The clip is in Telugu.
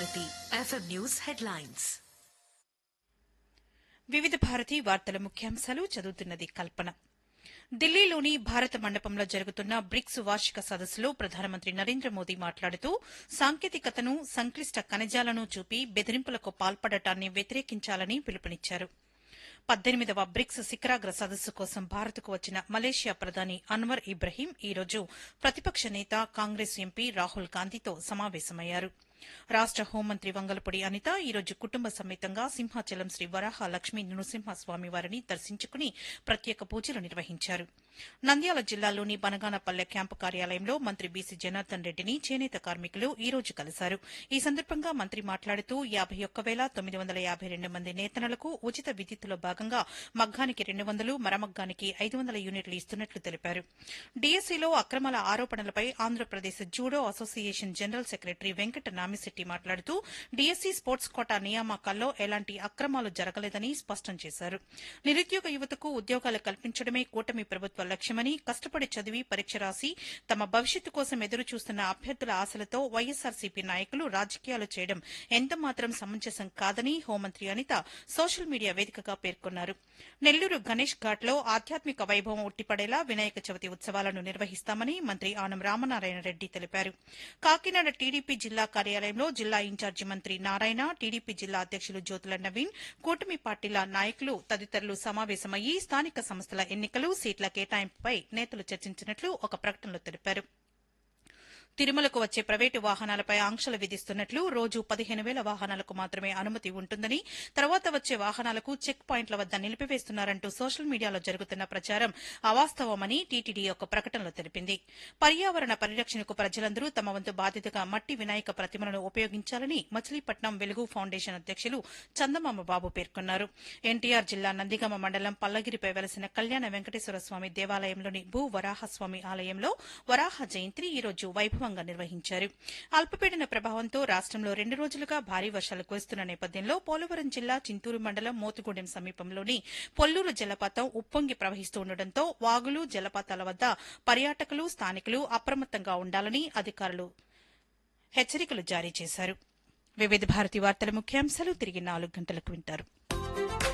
భారతి ఎఫ్ఎం న్యూస్ హెడ్లైన్స్ వివిధ భారతి వార్తల ముఖ్యాంశాలు చదువుతున్నది కల్పన ఢిల్లీలోని భారత మండపంలో జరుగుతున్న బ్రిక్స్ వార్షిక సదస్సులో ప్రధానమంత్రి నరేంద్ర మోదీ మాట్లాడుతూ సాంకేతికతను సంక్లిష్ట ఖనిజాలను చూపి బెదిరింపులకు పాల్పడటాన్ని వ్యతిరేకించాలని పిలుపునిచ్చారు పద్దెనిమిదవ బ్రిక్స్ శిఖరాగ్ర సదస్సు కోసం భారత్కు వచ్చిన మలేషియా ప్రధాని అన్వర్ ఇబ్రహీం ఈ రోజు ప్రతిపక్ష నేత కాంగ్రెస్ ఎంపీ రాహుల్ గాంధీతో సమావేశమయ్యారు రాష్ట హోంమంత్రి వంగలపూడి అనిత ఈ రోజు కుటుంబ సమేతంగా సింహాచలం శ్రీ వరాహ లక్ష్మీ నృసింహస్వామి వారిని దర్శించుకుని ప్రత్యేక పూజలు నిర్వహించారు నంద్యాల జిల్లాలోని బనగానపల్లె క్యాంపు కార్యాలయంలో మంత్రి బీసీ జనార్దన్ రెడ్డిని చేనేత కార్మికులు ఈ రోజు కలిశారు ఈ సందర్భంగా మంత్రి మాట్లాడుతూ యాబై ఒక్క వేల తొమ్మిది వందల యాబై రెండు మంది నేతనలకు ఉచిత విద్యుత్తులో భాగంగా మగ్గానికి రెండు వందలు మరమగ్గానికి ఐదు వందల యూనిట్లు ఇస్తున్నట్లు తెలిపారు డీఎస్సీలో అక్రమాల ఆరోపణలపై Andhra Pradesh judo association general secretary Venkata Namishetti మాట్లాడుతూ డీఎస్సీ స్పోర్ట్స్ కోటా నియామకాల్లో ఎలాంటి అక్రమాలు జరగలేదని స్పష్టం చేశారు నిరుద్యోగ యువతకు ఉద్యోగాలు కల్పించడమే కూటమి ప్రభుత్వ లక్ష్యమని కష్టపడి చదివి పరీక్ష రాసి తమ భవిష్యత్తు కోసం ఎదురు చూస్తున్న అభ్యర్థుల ఆశలతో వైఎస్సార్సీపీ నాయకులు రాజకీయాలు చేయడం ఎంతమాత్రం సమంజసం కాదని హోంమంత్రి అనిత సోషల్ మీడియా వేదికగా పేర్కొన్నారు నెల్లూరు గణేష్ ఘాట్లో ఆధ్యాత్మిక వైభవం ఉట్టిపడేలా వినాయక చవితి ఉత్సవాలను నిర్వహిస్తామని మంత్రి ఆనం రామనారాయణ రెడ్డి తెలిపారు కాకినాడ టీడీపీ జిల్లా కార్యాలయంలో జిల్లా ఇన్ఛార్జి మంత్రి నారాయణ టీడీపీ జిల్లా అధ్యక్షులు జ్యోతుల నవీన్ కూటమి పార్టీల నాయకులు తదితరులు సమావేశమయ్యి స్థానిక సంస్థల ఎన్నికలు సీట్ల కేటాయింపుపై నేతలు చర్చించినట్లు ఒక ప్రకటనలో తెలిపారు తిరుమలకు వచ్చే ప్రైవేటు వాహనాలపై ఆంక్షలు విధిస్తున్నట్లు రోజు పదిహేను వేల వాహనాలకు మాత్రమే అనుమతి ఉంటుందని తర్వాత వచ్చే వాహనాలకు చెక్ పాయింట్ల వద్ద నిలిపివేస్తున్నారంటూ సోషల్ మీడియాలో జరుగుతున్న ప్రచారం అవాస్తవమని టీటీడీ ఒక ప్రకటనలో తెలిపింది పర్యావరణ పరిరక్షణకు ప్రజలందరూ తమ వంతు బాధ్యతగా మట్టి వినాయక ప్రతిమలను ఉపయోగించాలని మచిలీపట్నం వెలుగు ఫౌండేషన్ అధ్యక్షులు చందమామ బాబు పేర్కొన్నారు ఎన్టీఆర్ జిల్లా నందిగామ మండలం పల్లగిరిపై వెలసిన కళ్యాణ వెంకటేశ్వర స్వామి దేవాలయంలోని భూ వరాహస్వామి ఆలయంలో వరాహ జయంతిని ఈ రోజు వైభవంగా నిర్వహించారు అల్పపీడన ప్రభావంతో రాష్టంలో రెండు రోజులుగా భారీ వర్షాలు కురుస్తున్న నేపథ్యంలో పోలవరం జిల్లా చింతూరు మండలం మోతుగూడెం సమీపంలోని పొల్లూరు జలపాతం ఉప్పొంగి ప్రవహిస్తూ ఉండటంతో వాగులు జలపాతాల వద్ద పర్యాటకులు స్థానికులు అప్రమత్తంగా ఉండాలని అధికారులు హెచ్చరికలు జారీ చేశారు వివిధ భారతి వార్తల ముఖ్యాంశాలు తిరిగి నాలుగు గంటలకు వింటారు